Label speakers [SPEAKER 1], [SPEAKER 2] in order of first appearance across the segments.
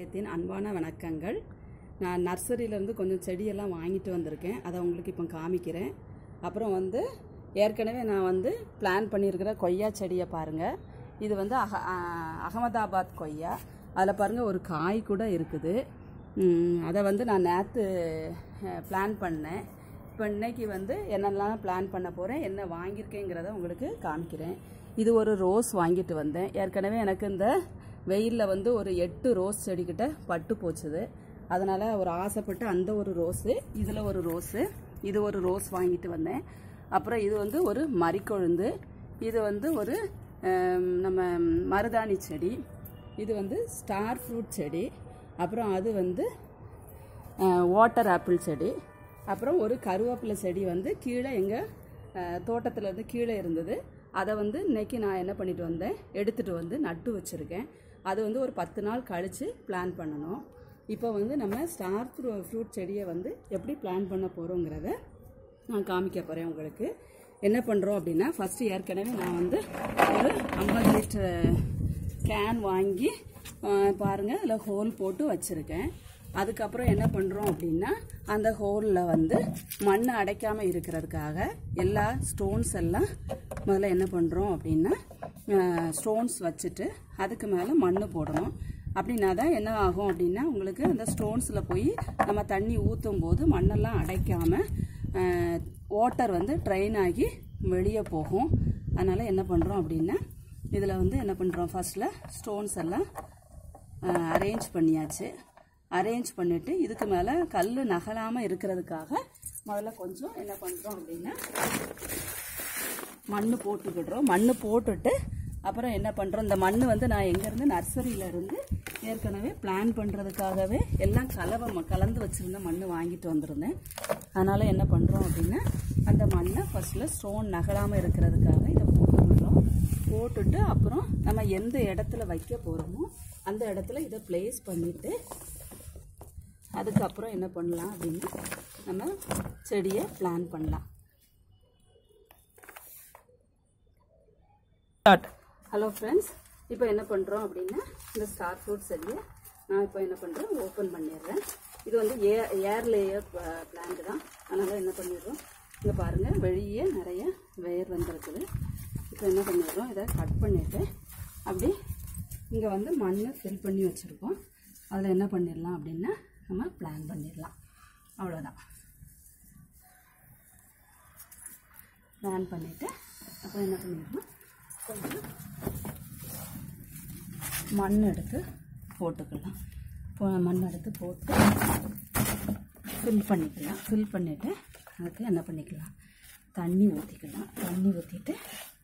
[SPEAKER 1] விவசாயத்தின் அன்பான வணக்கங்கள் நான் நர்சரியிலேருந்து கொஞ்சம் செடியெல்லாம் வாங்கிட்டு வந்திருக்கேன் அதை உங்களுக்கு இப்போ காமிக்கிறேன் அப்புறம் வந்து ஏற்கனவே நான் வந்து பிளான் பண்ணியிருக்கிற கொய்யா செடியை பாருங்கள் இது வந்து அக அ- அகமதாபாத் கொய்யா அதில் பாருங்கள் ஒரு காய் கூட இருக்குது ம், அதை வந்து நான் நேற்று பிளான் பண்ணேன் இப்போ இன்னைக்கு வந்து என்னெல்லாம் பிளான் பண்ண போகிறேன் என்ன வாங்கியிருக்கேங்கிறத உங்களுக்கு காமிக்கிறேன் இது ஒரு ரோஸ் வாங்கிட்டு வந்தேன் ஏற்கனவே எனக்கு இந்த வெயிலில் வந்து ஒரு எட்டு ரோஸ் செடிக்கிட்ட பட்டு போச்சுது அதனால் ஒரு ஆசைப்பட்டு அந்த ஒரு ரோஸு இதில் ஒரு ரோஸு இது ஒரு ரோஸ் வாங்கிட்டு வந்தேன் அப்புறம் இது வந்து ஒரு மரிக்கொழுந்து இது வந்து ஒரு ஹம், நம்ம மருதாணி செடி இது வந்து ஸ்டார் ஃப்ரூட் செடி அப்புறம் அது வந்து வாட்டர் ஆப்பிள் செடி அப்புறம் ஒரு கருவேப்பிலை செடி வந்து கீழே எங்கள் தோட்டத்தில் இருந்து கீழே இருந்தது அதை வந்து இன்னைக்கு நான் என்ன பண்ணிட்டு வந்தேன் எடுத்துகிட்டு வந்து நட்டு வச்சுருக்கேன் அது வந்து ஒரு பத்து நாள் கழித்து பிளான் பண்ணணும் இப்போ வந்து நம்ம ஸ்டார் ஃப்ரூ ஃப்ரூட் செடியை வந்து எப்படி பிளான் பண்ண போகிறோங்கிறத நான் காமிக்க போகிறேன் உங்களுக்கு என்ன பண்ணுறோம் அப்படின்னா ஃபஸ்ட்டு ஏற்கனவே நான் வந்து ஒரு ஐம்பது லிட்டர் கேன் வாங்கி அஹ், பாருங்க அதில் ஹோல் போட்டு வச்சுருக்கேன் அதுக்கப்புறம் என்ன பண்ணுறோம் அப்படின்னா அந்த ஹோலில் வந்து மண் அடைக்காமல் இருக்கிறதுக்காக எல்லா ஸ்டோன்ஸ் எல்லாம் முதல்ல என்ன பண்ணுறோம் அப்படின்னா ஸ்டோன்ஸ் வச்சுட்டு அதுக்கு மேலே மண் போடணும் அப்படின்னா தான் என்ன ஆகும் அப்படின்னா உங்களுக்கு அந்த ஸ்டோன்ஸில் போய் நம்ம தண்ணி ஊற்றும் போது மண்ணெல்லாம் அடைக்காமல் வாட்டர் வந்து ட்ரைன் ஆகி வெளியே போகும் அதனால் என்ன பண்ணுறோம் அப்படின்னா இதில் வந்து என்ன பண்ணுறோம் ஃபர்ஸ்ட்டில் ஸ்டோன்ஸ் எல்லாம் அரேஞ்ச் பண்ணியாச்சு அரேஞ்ச் பண்ணிவிட்டு இதுக்கு மேலே கல் நகலாமல் இருக்கிறதுக்காக முதல்ல கொஞ்சம் என்ன பண்ணுறோம் அப்படின்னா மண் போட்டுக்கிடுறோம் மண் போட்டுட்டு அப்புறம் என்ன பண்ணுறோம் இந்த மண் வந்து நான் எங்கேருந்து நர்சரியில இருந்து ஏற்கனவே பிளான் பண்ணுறதுக்காகவே எல்லாம் கலவை ம- கலந்து வச்சுருந்த மண் வாங்கிட்டு வந்திருந்தேன் அதனால் என்ன பண்ணுறோம் அப்படின்னா அந்த மண்ணை ஃபர்ஸ்ட்டில் ஸ்டோன் நகலாமல் இருக்கிறதுக்காக இதை போட்டுக்கிடுறோம் போட்டுட்டு அப்புறம் நம்ம எந்த இடத்துல வைக்க போகிறோமோ அந்த இடத்துல இதை ப்ளேஸ் பண்ணிவிட்டு அதுக்கப்புறம் என்ன பண்ணலாம் அப்படின்னா நம்ம செடியை பிளான் பண்ணலாம் ஸ்டார்ட் ஹலோ ஃப்ரெண்ட்ஸ் இப்போ என்ன பண்ணுறோம் அப்படின்னா இந்த ஸ்டார் ஃப்ரூட் செடியை நான் இப்போ என்ன பண்ணுறேன் ஓப்பன் பண்ணிடுறேன் இது வந்து ஏ ஏர் லேயர் பிளான்ட் தான் அதனால் என்ன பண்ணிடுறோம் இங்கே பாருங்கள் வெளியே நிறைய வேர் வந்துருக்குது இப்போ என்ன பண்ணிடுறோம் இதை கட் பண்ணிவிட்டு அப்படி இங்கே வந்து மண் ஃபில் பண்ணி வச்சுருக்கோம் அதில் என்ன பண்ணிடலாம் அப்படின்னா நம்ம பிளான் பண்ணிடலாம் அவ்வளோதான் பிளான் பண்ணிவிட்டு அப்புறம் என்ன பண்ணிடணும் கொஞ்சம் மண் எடுத்து போட்டுக்கலாம் இப்போ மண் எடுத்து போட்டு ஃபில் பண்ணிக்கலாம் ஃபில் பண்ணிவிட்டு அதுக்கு என்ன பண்ணிக்கலாம் தண்ணி ஊற்றிக்கலாம் தண்ணி ஊற்றிட்டு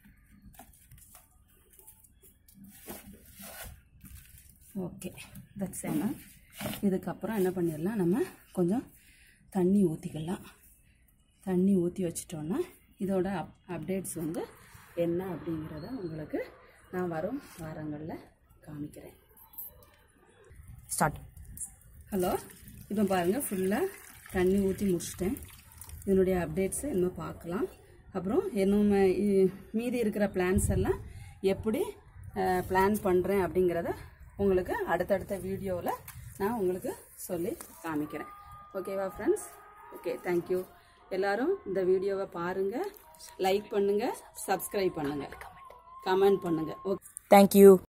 [SPEAKER 1] ஓகே தட்ஸ் என்ன இதுக்கப்புறம் என்ன பண்ணிடலாம் நம்ம கொஞ்சம் தண்ணி ஊற்றிக்கலாம் தண்ணி ஊற்றி வச்சிட்டோன்னா இதோட அப் அப்டேட்ஸ் வந்து என்ன அப்படிங்கிறத உங்களுக்கு நான் வரும் வாரங்களில் காமிக்கிறேன்
[SPEAKER 2] ஸ்டார்ட்
[SPEAKER 1] ஹலோ இப்போ பாருங்கள் ஃபுல்லாக தண்ணி ஊற்றி முடிச்சிட்டேன் இதனுடைய அப்டேட்ஸை இன்னும் பார்க்கலாம் அப்புறம் இன்னும் இ- மீதி இருக்கிற பிளான்ஸ் எல்லாம் எப்படி பிளான் பண்ணுறேன் அப்படிங்கிறத உங்களுக்கு அடுத்தடுத்த வீடியோவில் நான் உங்களுக்கு சொல்லி காமிக்கிறேன் ஓகேவா ஃப்ரெண்ட்ஸ் ஓகே தேங்க்யூ எல்லாரும் இந்த வீடியோவை பாருங்கள் லைக் பண்ணுங்கள் சப்ஸ்கிரைப் பண்ணுங்கள் கமெண்ட் பண்ணுங்கள் ஓகே
[SPEAKER 2] தேங்க்யூ